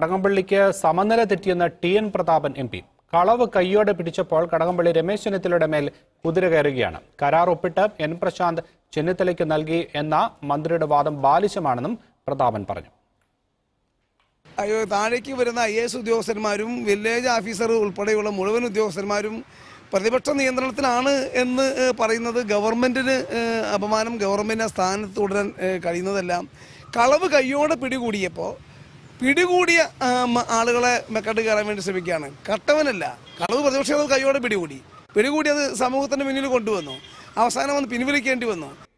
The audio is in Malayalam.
കടകംപള്ളിക്ക് സമനില തെറ്റിയെന്ന് T N Prathapan M P കളവ് കൈയോടെ പിടിച്ചപ്പോൾ കടകംപള്ളി രമേശ് ചെന്നിത്തലയുടെ മേൽ കുതിര കയറുകയാണ് കരാർ ഒപ്പിട്ട് എൻ പ്രശാന്ത് ചെന്നിത്തലയ്ക്ക് നൽകി എന്ന മന്ത്രിയുടെ വാദം ബാലിശമാണെന്നും പ്രതാപൻ പറഞ്ഞു അയ്യോ താഴേക്ക് വരുന്ന ഐ എസ് ഉദ്യോഗസ്ഥന്മാരും വില്ലേജ് ഓഫീസർ ഉൾപ്പെടെയുള്ള മുഴുവൻ ഉദ്യോഗസ്ഥന്മാരും പ്രതിപക്ഷ നിയന്ത്രണത്തിലാണ് എന്ന് ഏഹ്, പറയുന്നത് ഗവൺമെന്റിന് ഏഹ്, അപമാനം ഗവൺമെന്റ് ആ സ്ഥാനത്ത് തുടരാൻ ഏഹ്, കഴിയുന്നതെല്ലാം കളവ് കയ്യോടെ പിടികൂടിയപ്പോൾ പിടികൂടിയ ആ, മ- ആളുകളെ മെക്കട്ട് കയറാൻ വേണ്ടി ശ്രമിക്കുകയാണ് കട്ടവനല്ല കളവ് പ്രതിപക്ഷ നേതാവ് കയ്യോടെ പിടികൂടി പിടികൂടി അത് സമൂഹത്തിന്റെ മുന്നിൽ കൊണ്ടുവന്നു അവസാനം വന്ന് പിൻവലിക്കേണ്ടി വന്നു